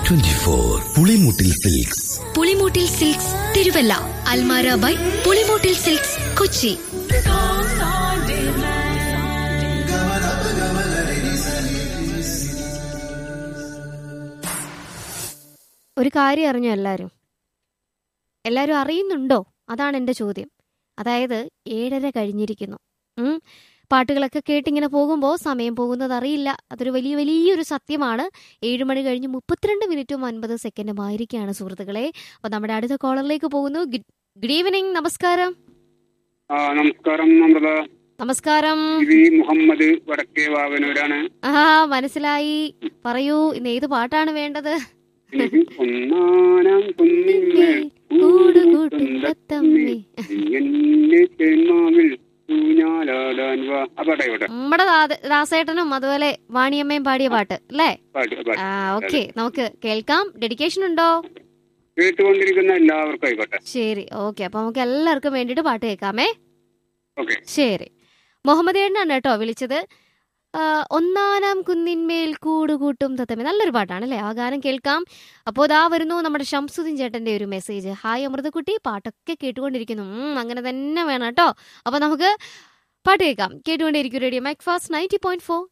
Twenty four Pulimoottil Silks Pulimoottil Silks Thiruvalla അൽമാര by Pulimoottil Silks Kochi ഒരു കാര്യം അറിഞ്ഞോ എല്ലാവരും എല്ലാവരും അറിയുന്നുണ്ടോ അതാണ് എൻ്റെ ചോദ്യം അതായത് ഏഴര കഴിഞ്ഞിരിക്കുന്നു ഉം. പാട്ടുകളൊക്കെ കേട്ടിങ്ങനെ പോകുമ്പോൾ സമയം പോകുന്നത് അറിയില്ല അതൊരു വലിയ വലിയൊരു സത്യമാണ് ഏഴ് മണി കഴിഞ്ഞ് മുപ്പത്തിരണ്ട് മിനിറ്റും അൻപത് സെക്കൻഡും ആയിരിക്കുകയാണ് സുഹൃത്തുക്കളെ അപ്പോൾ നമ്മുടെ അടുത്ത കോളറിലേക്ക് പോകുന്നു ഗുഡ് ഗുഡ് ഈവനിങ് നമസ്കാരം ആ നമസ്കാരം അമൃത നമസ്കാരം വി മുഹമ്മദ് വടക്കേ വാവനൂരാണ് ആ മനസ്സിലായി പറയൂ ഇന്ന് ഏത് പാട്ടാണ് വേണ്ടത് എനിക്ക് ഒന്നാനാം കുന്നിന്മേൽ കൂട് കൂട്ടും തത്തമ്മേ. എന്റെ തേന്മാവിൽ ഊഞ്ഞാലാടാൻ വാ ആ പാട്ടാ പാട്ടെ നമ്മുടെ ദാ- ദാസേട്ടനും അതുപോലെ വാണിയമ്മയും പാടിയ പാട്ട് അല്ലേ പാട്ട് പാട്ട് ആ ഓക്കെ നമുക്ക് കേൾക്കാം ഡെഡിക്കേഷൻ ഉണ്ടോ കേട്ടുകൊണ്ടിരിക്കുന്ന എല്ലാവർക്കും ആയിക്കോട്ടെ ശരി ഓക്കെ അപ്പൊ നമുക്ക് എല്ലാവർക്കും വേണ്ടിയിട്ട് പാട്ട് കേൾക്കാമേ ഓക്കെ ശരി മുഹമ്മദ് ഏട്ടനാണ് കേട്ടോ വിളിച്ചത് ആ, ഒന്നാനാം കുന്നിന്മേൽ കൂടുകൂട്ടും തത്തമ്മ നല്ലൊരു പാട്ടാണ് അല്ലേ ആ ഗാനം കേൾക്കാം അപ്പോൾ ഇതാ വരുന്നു നമ്മുടെ ഷംസുദ്ദീൻ ചേട്ടന്റെ ഒരു മെസ്സേജ് ഹായ് അമൃതക്കുട്ടി പാട്ടൊക്കെ കേട്ടുകൊണ്ടിരിക്കുന്നു ഉം, അങ്ങനെ തന്നെ വേണം കേട്ടോ അപ്പോൾ നമുക്ക് പാട്ട് കേൾക്കാം കേട്ടുകൊണ്ടിരിക്കും radio Mac Fast ninety point four